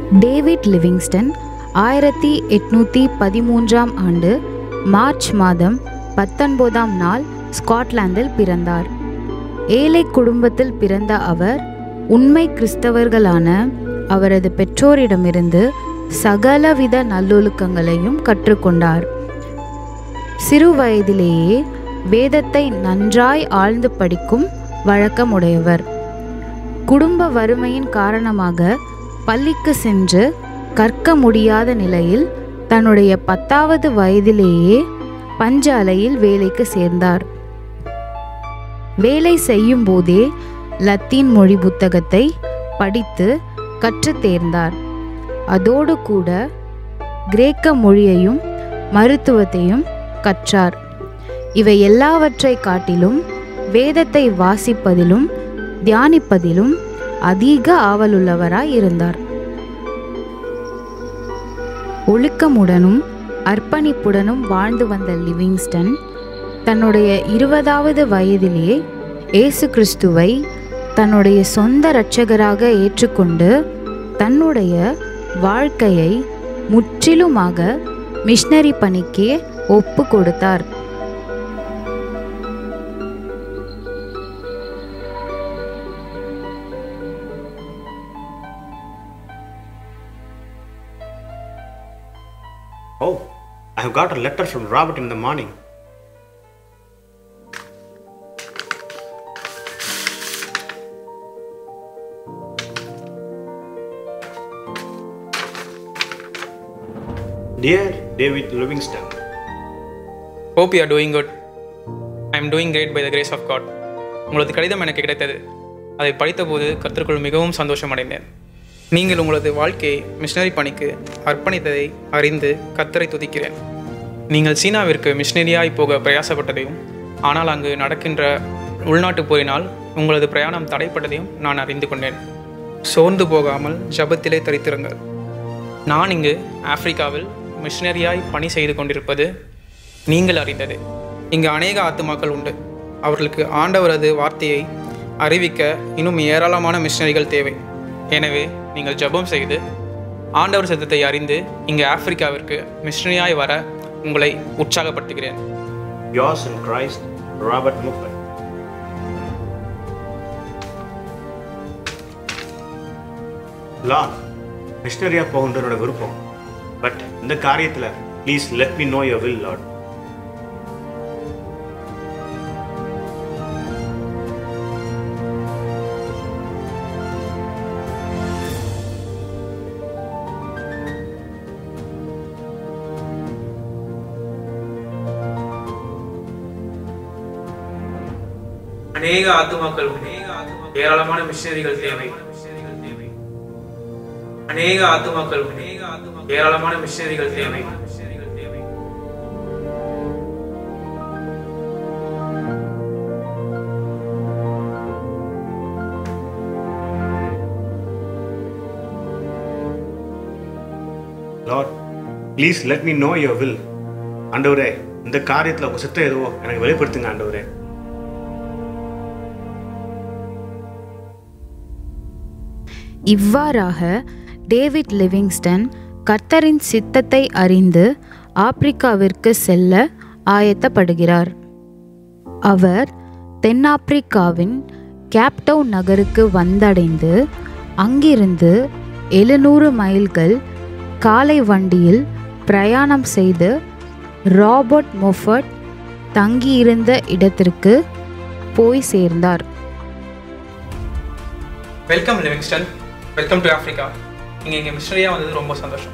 David Livingstone ஆயிரத்தி எட்நூற்றி பதிமூன்றாம் ஆண்டு மார்ச் மாதம் பத்தொன்பதாம் நாள் ஸ்காட்லாந்தில் பிறந்தார் ஏழை குடும்பத்தில் பிறந்த அவர் உண்மை கிறிஸ்தவர்களான அவரது பெற்றோரிடமிருந்து சகலவித நல்லொழுக்கங்களையும் கற்றுக்கொண்டார் சிறு வயதிலேயே வேதத்தை நன்றாய் ஆழ்ந்து படிக்கும் வழக்கமுடையவர் குடும்ப வறுமையின் காரணமாக பள்ளிக்கு சென்று கற்க முடியாத நிலையில் தன்னுடைய பத்தாவது வயதிலேயே பஞ்சாலையில் வேலைக்கு சேர்ந்தார் வேலை செய்யும் போதே லத்தீன் மொழி புத்தகத்தை படித்து கற்றுத் தேர்ந்தார் அதோடு கூட கிரேக்க மொழியையும் மருத்துவத்தையும் கற்றார் இவை எல்லாவற்றை காட்டிலும் வேதத்தை வாசிப்பதிலும் தியானிப்பதிலும் அதிக ஆவலுள்ளவராய் இருந்தார் ஒழுக்கமுடனும் அர்ப்பணிப்புடனும் வாழ்ந்து வந்த லிவிங்ஸ்டன் தன்னுடைய இருபதாவது வயதிலேயே இயேசு கிறிஸ்துவை தன்னுடைய சொந்த இரட்சகராக ஏற்றுக்கொண்டு தன்னுடைய வாழ்க்கையை முற்றிலுமாக மிஷனரி பணிக்கே ஒப்பு கொடுத்தார் Oh, I have got a letter from Robert in the morning. Dear David Livingston, hope you are doing good I am doing great by the grace of God உங்களது கடிதம் எனக்கு கிடைத்தது அதை படித்தபோது கர்த்தருக்குள் மிகவும் சந்தோஷம் அடைந்தேன் நீங்கள் உங்களது வாழ்க்கையை மிஷனரி பணிக்கு அர்ப்பணித்ததை அறிந்து கர்த்தரை துதிக்கிறேன் நீங்கள் சீனாவிற்கு மிஷனரியாய் போக பிரயாசப்பட்டதையும் ஆனால் அங்கு நடக்கின்ற உள்நாட்டு போரினால் உங்களது பிரயாணம் தடைப்பட்டதையும் நான் அறிந்து கொண்டேன் சோர்ந்து போகாமல் ஜபத்திலே தரித்திருங்கள் நான் இங்கு ஆப்பிரிக்காவில் மிஷனரியாய் பணி செய்து கொண்டிருப்பது நீங்கள் அறிந்தது இங்கு அநேக ஆத்துமாக்கள் உண்டு அவர்களுக்கு ஆண்டவரது வார்த்தையை அறிவிக்க இன்னும் ஏராளமான மிஷனரிகள் தேவை எனவே நீங்கள் ஜெபம் செய்து ஆண்டவர் சித்தத்தை அறிந்து இங்கு ஆப்பிரிக்காவிற்கு மிஷனரியாய் வர உங்களை உற்சாகப்படுத்துகிறேன் yours in Christ, Robert Muffet. Lord மிஷனரியா போகின்ற என்னோட விருப்பம் பட் இந்த காரியத்தில் please let me know your will Lord அநேக ஆத்துமாக்கள் ஏராளமான மிஷனரிகள் தேவை அநேக ஆத்துமாக்கள் ஏராளமான மிஷனரிகள் தேவை Lord please let me know your will ஆண்டவரே இந்த காரியத்தில் உங்கள் சித்தம் எதுவோ எனக்கு வெளிப்படுத்துங்க ஆண்டவரே இவ்வாறாக டேவிட் லிவிங்ஸ்டன் கர்த்தரின் சித்தத்தை அறிந்து ஆப்பிரிக்காவிற்கு செல்ல ஆயத்தப்படுகிறார் அவர் தென்னாப்பிரிக்காவின் கேப்டவுன் நகருக்கு வந்தடைந்து அங்கிருந்து எழுநூறு மைல்கள் காலை வண்டியில் பிரயாணம் செய்து ராபர்ட் மொஃபர்ட் தங்கியிருந்த இடத்திற்கு போய் சேர்ந்தார் welcome Livingston welcome to Africa நீங்கள் இங்கே மிஷனரியாக வந்தது ரொம்ப சந்தோஷம்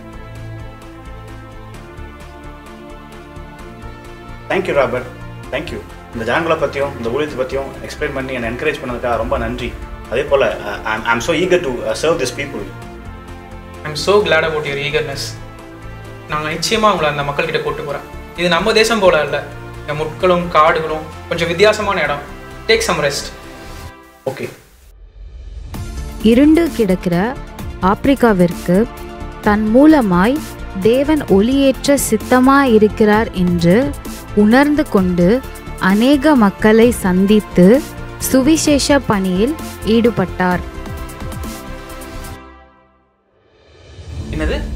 தேங்க்யூ ராபர்ட் தேங்க்யூ இந்த ஜனங்களை பற்றியும் இந்த ஊழியத்தை பற்றியும் எக்ஸ்பிளைன் பண்ணி என்னை என்கரேஜ் பண்ணதுக்காக ரொம்ப நன்றி அதே போல் I'm I'm so eager to serve this people I'm so glad about your eagerness நாங்கள் நிச்சயமாக உங்களை அந்த மக்கள்கிட்ட கூட்டு போகிறேன் இது நம்ம தேசம் போல இல்லை இந்த முட்களும் காடுகளும் கொஞ்சம் வித்தியாசமான இடம் டேக் சம் ரெஸ்ட் ஓகே இருண்டு கிடக்கிற ஆப்பிரிக்காவிற்கு தன் மூலமாய் தேவன் ஒளியேற்ற சித்தமாயிருக்கிறார் என்று உணர்ந்து கொண்டு அநேக மக்களை சந்தித்து சுவிசேஷ பணியில் ஈடுபட்டார்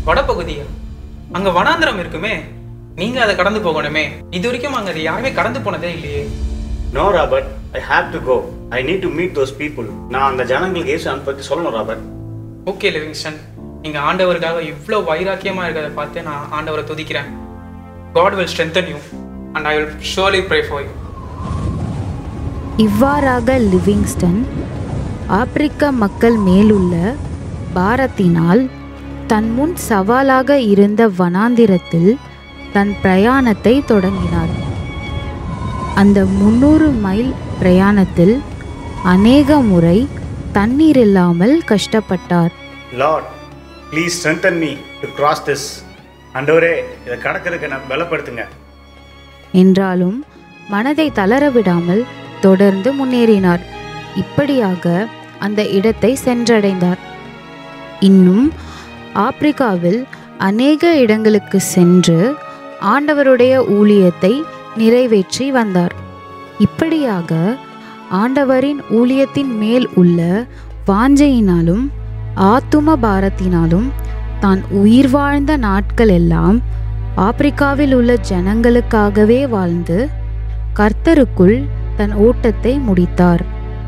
வடபகுதியா அங்க வனாந்திரம் இருக்குமே நீங்க அதை கடந்து போகணுமே இது வரைக்கும் அங்க அதை யாருமே கடந்து போனதே இல்லையே no Robert I have to go I need to meet those people நான் அந்த ஜனங்களுக்கு இயேசு பற்றி சொல்லணும் ராபர்ட் ஓகே லிவிங்ஸ்டன் நீங்க ஆண்டவருக்காக இவ்வளோ வைராக்கியமா இருக்கிறத பார்த்து நான் ஆண்டவரை துதிக்கிறேன் God will strengthen you and I will surely pray for you இவ்வாறாக லிவிங்ஸ்டன் ஆப்பிரிக்க மக்கள் மேலுள்ள பாரத்தினால் தன் முன் சவாலாக இருந்த வனாந்திரத்தில் தன் பிரயாணத்தை தொடங்கினார் அந்த முன்னூறு மைல் பிரயாணத்தில் அநேக முறை தண்ணீர் இல்லாமல் கஷ்டப்பட்டார் lord please strengthen me to cross this ஆண்டவரே இதை கடக்கிறதுக்கு நான் பலப்படுத்துங்க என்றாலும் மனதை தளர விடாமல் தொடர்ந்து முன்னேறினார் இப்படியாக அந்த இடத்தை சென்றடைந்தார் இன்னும் ஆப்பிரிக்காவில் அநேக இடங்களுக்கு சென்று ஆண்டவருடைய ஊழியத்தை நிறைவேற்றி வந்தார் இப்படியாக ஆண்டவரின் ஊழியத்தின் மேல் உள்ள வாஞ்சையினாலும் ஆத்தும பாரத்தினாலும் தான் உயிர் வாழ்ந்த நாட்கள் எல்லாம் ஆப்பிரிக்காவில் உள்ள ஜனங்களுக்காகவே வாழ்ந்து கர்த்தருக்குள் தன் ஓட்டத்தை முடித்தார்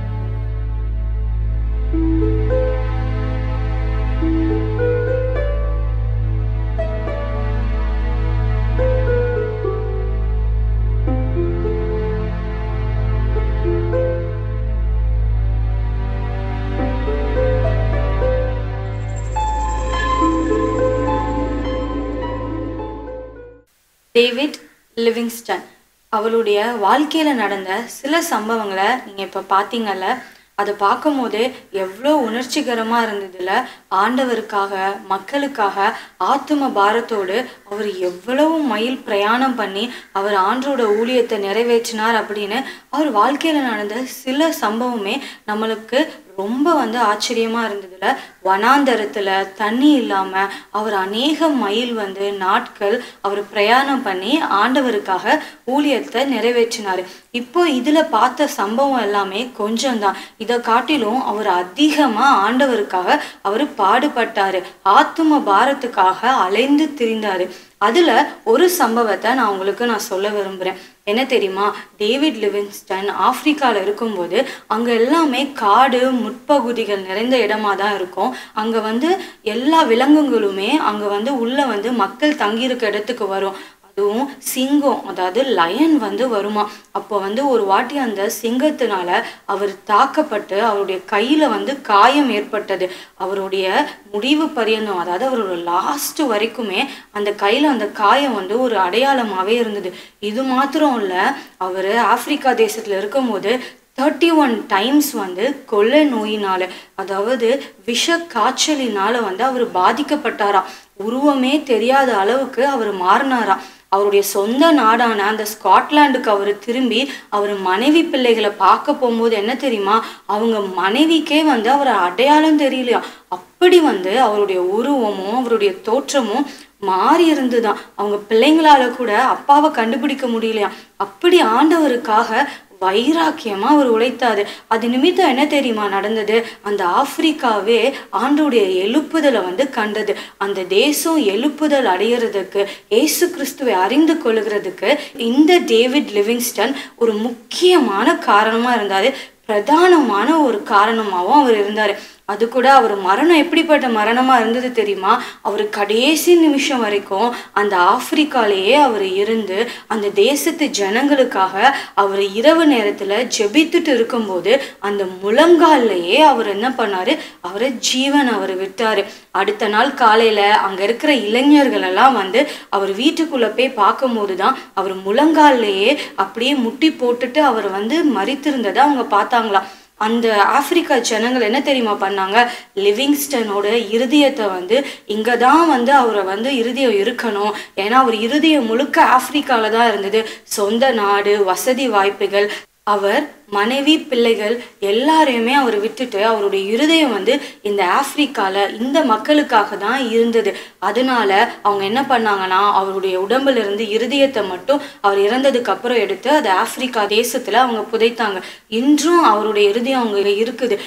டேவிட் லிவிங்ஸ்டன் அவளுடைய வாழ்க்கையில் நடந்த சில சம்பவங்களை நீங்கள் இப்போ பார்த்தீங்கல்ல அதை பார்க்கும்போது எவ்வளோ உணர்ச்சிகரமாக இருந்ததுல ஆண்டவருக்காக மக்களுக்காக ஆத்தும பாரத்தோடு அவர் எவ்வளவு மைல் பிரயாணம் பண்ணி அவர் ஆண்டோட ஊழியத்தை நிறைவேற்றினார் அப்படின்னு அவர் வாழ்க்கையில் நடந்த சில சம்பவமே நம்மளுக்கு ரொம்ப வந்து ஆச்சரியமா இருந்ததுல வனாந்தரத்துல தண்ணி இல்லாம அவர் அநேக மைல் வந்து நாட்கள் அவர் பிரயாணம் பண்ணி ஆண்டவருக்காக ஊழியத்தை நிறைவேற்றினாரு இப்போ இதுல பார்த்த சம்பவம் எல்லாமே கொஞ்சம் தான் இதை காட்டிலும் அவர் அதிகமா ஆண்டவருக்காக அவர் பாடுபட்டாரு ஆத்தும பாரத்துக்காக அலைந்து திரிந்தாரு அதுல ஒரு சம்பவத்தை நான் உங்களுக்கு நான் சொல்ல விரும்புறேன் என்ன தெரியுமா டேவிட் லிவிங்ஸ்டன் ஆப்பிரிக்கால இருக்கும்போது அங்க எல்லாமே காடு முட்பகுதிகள் நிறைந்த இடமா தான் இருக்கும் அங்க வந்து எல்லா விலங்குகளுமே அங்க வந்து உள்ள வந்து மக்கள் தங்கியிருக்க இடத்துக்கு வரும் அதுவும் சிங்கம் அதாவது லயன் வந்து வருமா அப்போ வந்து ஒரு வாட்டி அந்த சிங்கத்தினால அவர் தாக்கப்பட்டு அவருடைய கையில வந்து காயம் ஏற்பட்டது அவருடைய முடிவு பரியந்தம் அதாவது அவரோட லாஸ்ட் வரைக்குமே அந்த கையில அந்த காயம் வந்து ஒரு அடையாளமாவே இருந்தது இது மாத்திரம் இல்ல அவர் ஆப்பிரிக்கா தேசத்துல இருக்கும்போது தேர்ட்டி ஒன் டைம்ஸ் வந்து கொள்ளை நோயினால அதாவது விஷ காய்ச்சலினால வந்து அவர் பாதிக்கப்பட்டாராம் உருவமே தெரியாத அளவுக்கு அவர் மாறினாராம் அவருடைய சொந்த நாடான அந்த ஸ்காட்லாண்டுக்கு அவர் திரும்பி அவர் மனைவி பிள்ளைகளை பார்க்க போகும்போது என்ன தெரியுமா அவங்க மனைவிக்கே வந்து அவர் அடையாளம் தெரியலையா அப்படி வந்து அவருடைய உருவமும் அவருடைய தோற்றமும் மாறி இருந்துதான் அவங்க பிள்ளைங்களால கூட அப்பாவை கண்டுபிடிக்க முடியலையா அப்படி ஆண்டவருக்காக வைராக்கியமா அவர் உழைத்தாரு அது நிமித்தம் என்ன தெரியுமா நடந்தது அந்த ஆப்பிரிக்காவே ஆண்டோடைய எழுப்புதலை வந்து கண்டது அந்த தேசம் எழுப்புதல் அடையிறதுக்கு இயேசு கிறிஸ்துவை அறிந்து கொள்ளுகிறதுக்கு இந்த டேவிட் லிவிங்ஸ்டன் ஒரு முக்கியமான காரணமா இருந்தாரு பிரதானமான ஒரு காரணமாகவும் அவர் இருந்தார் அது கூட அவர் மரணம் எப்படிப்பட்ட மரணமா இருந்தது தெரியுமா அவர் கடைசி நிமிஷம் வரைக்கும் அந்த ஆப்பிரிக்காலேயே அவர் இருந்து அந்த தேசத்து ஜனங்களுக்காக அவர் இரவு நேரத்துல ஜெபித்துட்டு இருக்கும்போது அந்த முழங்கால்லையே அவர் என்ன பண்ணாரு அவரை ஜீவன் அவர் விட்டாரு அடுத்த நாள் காலையில அங்க இருக்கிற இளைஞர்கள் எல்லாம் வந்து அவர் வீட்டுக்குள்ள போய் பார்க்கும்போது தான் அவர் முழங்கால்லையே அப்படியே முட்டி போட்டுட்டு அவர் வந்து மறித்திருந்ததை அவங்க பார்த்தாங்களாம் அந்த ஆப்பிரிக்கா ஜனங்கள் என்ன தெரியுமா பண்ணாங்க லிவிங்ஸ்டனோட இருதயத்தை வந்து இங்கே தான் வந்து அவரை வந்து இருதயம் இருக்கணும் ஏன்னா அவர் இருதயம் முழுக்க ஆப்பிரிக்கால தான் இருந்தது சொந்த நாடு வசதி வாய்ப்புகள் அவர் மனைவி பிள்ளைகள் எல்லாரையுமே அவர் விட்டுட்டு அவருடைய இருதயம் வந்து இந்த ஆப்பிரிக்கால இந்த மக்களுக்காக தான் இருந்தது அதனால அவங்க என்ன பண்ணாங்கன்னா அவருடைய உடம்புல இருந்து இருதயத்தை மட்டும் அவர் இறந்ததுக்கு அப்புறம் எடுத்து அது ஆப்பிரிக்கா தேசத்துல அவங்க புதைத்தாங்க இன்றும் அவருடைய இருதயம் அவங்க இருக்குது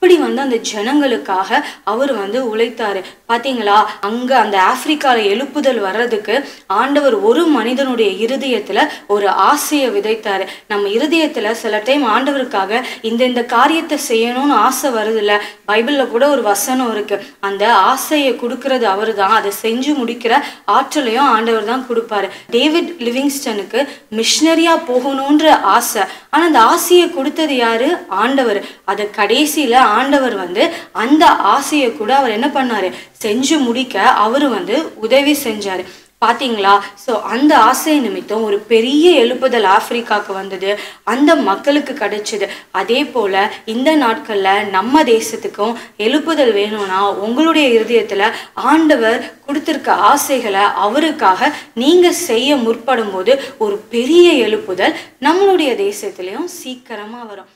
அப்படி வந்து அந்த ஜனங்களுக்காக அவர் வந்து உழைத்தாரு பாத்தீங்களா அங்க அந்த ஆப்பிரிக்கால எழுப்புதல் வர்றதுக்கு ஆண்டவர் ஒரு மனிதனுடைய இருதயத்துல ஒரு ஆசையை விதைத்தாரு நம்ம இருதயத்துல சில டைம் ஆண்டவருக்காக இந்த இந்த காரியத்தை செய்யணும்னு ஆசை வருதுல்ல பைபிள்ல கூட ஒரு வசனம் இருக்கு அந்த ஆசையை கொடுக்கறது அவர் தான் அதை செஞ்சு முடிக்கிற ஆற்றலையும் ஆண்டவர் தான் கொடுப்பாரு டேவிட் லிவிங்ஸ்டனுக்கு மிஷினரியா போகணுன்ற ஆசை ஆனா அந்த ஆசையை கொடுத்தது யாரு ஆண்டவர் அதை கடைசியில ஆண்டவர் வந்து அந்த ஆசையை கூட அவர் என்ன பண்ணாரு செஞ்சு முடிக்க அவரு வந்து உதவி செஞ்சாரு பாத்தீங்களா ஸோ அந்த ஆசை நிமித்தம் ஒரு பெரிய எழுப்புதல் ஆப்பிரிக்காவுக்கு வந்தது அந்த மக்களுக்கு கிடைச்சது அதே போல இந்த நாட்கள்ல நம்ம தேசத்துக்கும் எழுப்புதல் வேணும்னா உங்களுடைய இருதயத்துல ஆண்டவர் கொடுத்திருக்க ஆசைகளை அவருக்காக நீங்க செய்ய முற்படும் போது ஒரு பெரிய எழுப்புதல் நம்மளுடைய தேசத்துலயும் சீக்கிரமா வரும்